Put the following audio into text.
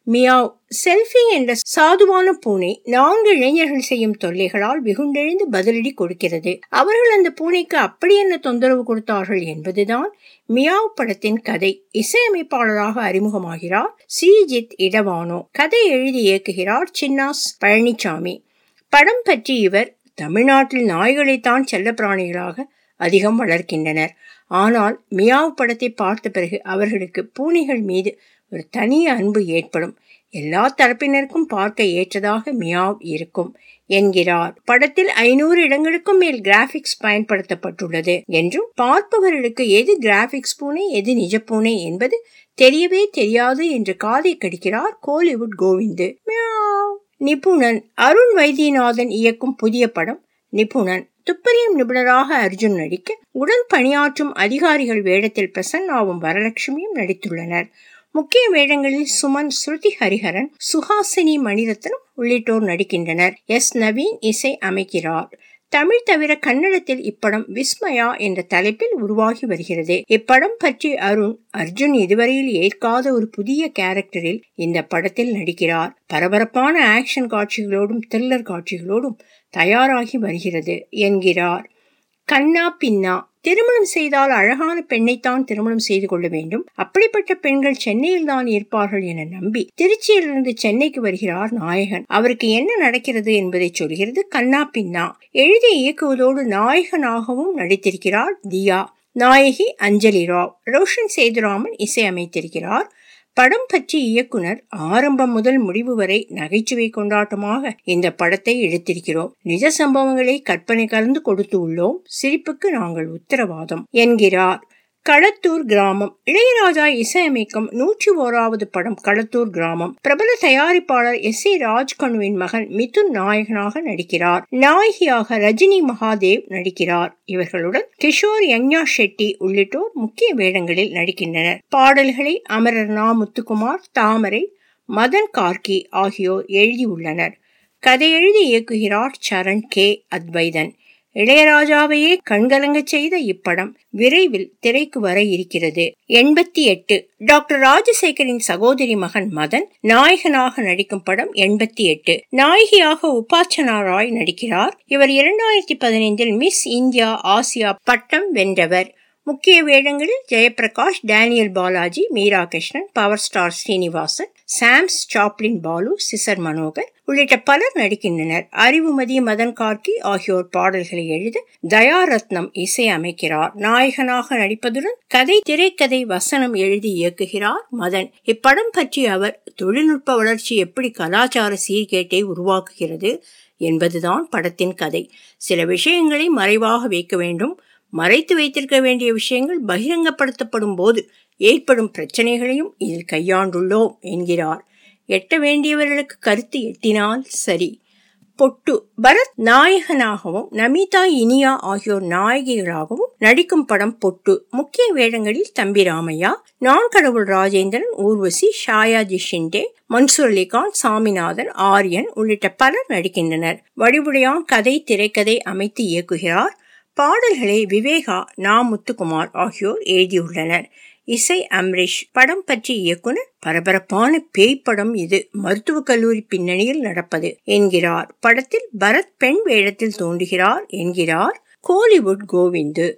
meow selfie என்ற சாதுவான பூனை நான்கு இளைஞர்கள் செய்யும் தொல்லைகளால் வெகுண்டெழுந்து பதிலடி கொடுக்கிறது அவர்கள் அந்த பூனைக்கு அப்படி என்ன தொந்தரவு கொடுத்தார்கள் என்பதுதான் மியாவ் படத்தின் கதை இசையமைப்பாளராக அறிமுகமாகிறார் ஸ்ரீஜித் இடவானோ கதை எழுதி இயக்குகிறார் சின்னாஸ் பழனிசாமி படம் பற்றி இவர் தமிழ்நாட்டில் நாய்களைத்தான் செல்ல பிராணிகளாக அதிகம் வளர்க்கின்றனர் ஆனால் மியாவ் படத்தை பார்த்த பிறகு அவர்களுக்கு பூனைகள் மீது ஒரு தனி அன்பு ஏற்படும் எல்லா தரப்பினருக்கும் பார்க்க ஏற்றதாக மியாவ் இருக்கும் என்கிறார் படத்தில் ஐநூறு இடங்களுக்கும் மேல் கிராபிக்ஸ் பயன்படுத்தப்பட்டுள்ளது என்றும் பார்ப்பவர்களுக்கு எது கிராபிக்ஸ் பூனை எது நிஜ பூனை என்பது தெரியவே தெரியாது என்று காதை கடிக்கிறார் கோலிவுட் கோவிந்து மியாவ் நிபுணன் அருண் வைத்தியநாதன் இயக்கும் புதிய படம் நிபுணன் துப்பறியும் நிபுணராக அர்ஜுன் நடிக்க உடன் பணியாற்றும் அதிகாரிகள் வேடத்தில் பிரசன்னாவும் வரலட்சுமியும் நடித்துள்ளனர் முக்கிய வேடங்களில் சுமன் ஸ்ருதி ஹரிஹரன் சுஹாசினி மணிரத்னம் உள்ளிட்டோர் நடிக்கின்றனர் எஸ் நவீன் இசை அமைக்கிறார் தமிழ் தவிர கன்னடத்தில் இப்படம் விஸ்மயா என்ற தலைப்பில் உருவாகி வருகிறது இப்படம் பற்றி அருண் அர்ஜுன் இதுவரையில் ஏற்காத ஒரு புதிய கேரக்டரில் இந்த படத்தில் நடிக்கிறார் பரபரப்பான ஆக்ஷன் காட்சிகளோடும் த்ரில்லர் காட்சிகளோடும் தயாராகி வருகிறது என்கிறார் கண்ணா பின்னா திருமணம் செய்தால் அழகான பெண்ணைத்தான் திருமணம் செய்து கொள்ள வேண்டும் அப்படிப்பட்ட பெண்கள் சென்னையில் தான் இருப்பார்கள் என நம்பி திருச்சியிலிருந்து சென்னைக்கு வருகிறார் நாயகன் அவருக்கு என்ன நடக்கிறது என்பதை சொல்கிறது கண்ணா பின்னா எழுதி இயக்குவதோடு நாயகனாகவும் நடித்திருக்கிறார் தியா நாயகி அஞ்சலி ராவ் ரோஷன் சேதுராமன் இசையமைத்திருக்கிறார் படம் பற்றி இயக்குனர் ஆரம்பம் முதல் முடிவு வரை நகைச்சுவை கொண்டாட்டமாக இந்த படத்தை எடுத்திருக்கிறோம் நிஜ சம்பவங்களை கற்பனை கலந்து கொடுத்து உள்ளோம் சிரிப்புக்கு நாங்கள் உத்தரவாதம் என்கிறார் களத்தூர் கிராமம் இளையராஜா இசையமைக்கும் நூற்றி ஓராவது படம் களத்தூர் கிராமம் பிரபல தயாரிப்பாளர் எஸ் ஏ ராஜ்கனுவின் மகன் மிதுன் நாயகனாக நடிக்கிறார் நாயகியாக ரஜினி மகாதேவ் நடிக்கிறார் இவர்களுடன் கிஷோர் யங்யா ஷெட்டி உள்ளிட்டோர் முக்கிய வேடங்களில் நடிக்கின்றனர் பாடல்களை அமரர் நா முத்துக்குமார் தாமரை மதன் கார்கி ஆகியோர் எழுதியுள்ளனர் கதை எழுதி இயக்குகிறார் சரண் கே அத்வைதன் இளையராஜாவையே கண்கலங்க செய்த இப்படம் விரைவில் திரைக்கு வர இருக்கிறது எண்பத்தி எட்டு டாக்டர் ராஜசேகரின் சகோதரி மகன் மதன் நாயகனாக நடிக்கும் படம் எண்பத்தி எட்டு நாயகியாக உபாச்சனா ராய் நடிக்கிறார் இவர் இரண்டாயிரத்தி பதினைந்தில் மிஸ் இந்தியா ஆசியா பட்டம் வென்றவர் முக்கிய வேடங்களில் Jayaprakash Daniel Balaji Meera Krishnan power star Srinivasan Sams Chaplin Balu scissor Manohar உள்ளிட்ட பலர் நடிக்கின்றனர் அறிவுமதி மதன் கார்கி ஆகியோர் பாடல்களை எழுத தயாரத்னம் இசை அமைக்கிறார் நாயகனாக நடிப்பதுடன் கதை திரைக்கதை வசனம் எழுதி இயக்குகிறார் மதன் இப்படம் பற்றி அவர் தொழில்நுட்ப வளர்ச்சி எப்படி கலாச்சார சீர்கேட்டை உருவாக்குகிறது என்பதுதான் படத்தின் கதை சில விஷயங்களை மறைவாக வைக்க வேண்டும் மறைத்து வைத்திருக்க வேண்டிய விஷயங்கள் பகிரங்கப்படுத்தப்படும் போது ஏற்படும் பிரச்சனைகளையும் இதில் கையாண்டுள்ளோம் என்கிறார் எட்ட வேண்டியவர்களுக்கு கருத்து எட்டினால் சரி பொட்டு பரத் நாயகனாகவும் நமிதா இனியா ஆகியோர் நாயகிகளாகவும் நடிக்கும் படம் பொட்டு முக்கிய வேடங்களில் தம்பி ராமையா நான் கடவுள் ராஜேந்திரன் ஊர்வசி ஷாயாஜி ஷிண்டே மன்சூர் அலிகான் சாமிநாதன் ஆரியன் உள்ளிட்ட பலர் நடிக்கின்றனர் வடிவுடையான் கதை திரைக்கதை அமைத்து இயக்குகிறார் பாடல்களை விவேகா நா முத்துக்குமார் ஆகியோர் எழுதியுள்ளனர் இசை அம்ரிஷ் படம் பற்றி இயக்குனர் பரபரப்பான பேய் படம் இது மருத்துவக் கல்லூரி பின்னணியில் நடப்பது என்கிறார் படத்தில் பரத் பெண் வேடத்தில் தோன்றுகிறார் என்கிறார் கோலிவுட் கோவிந்து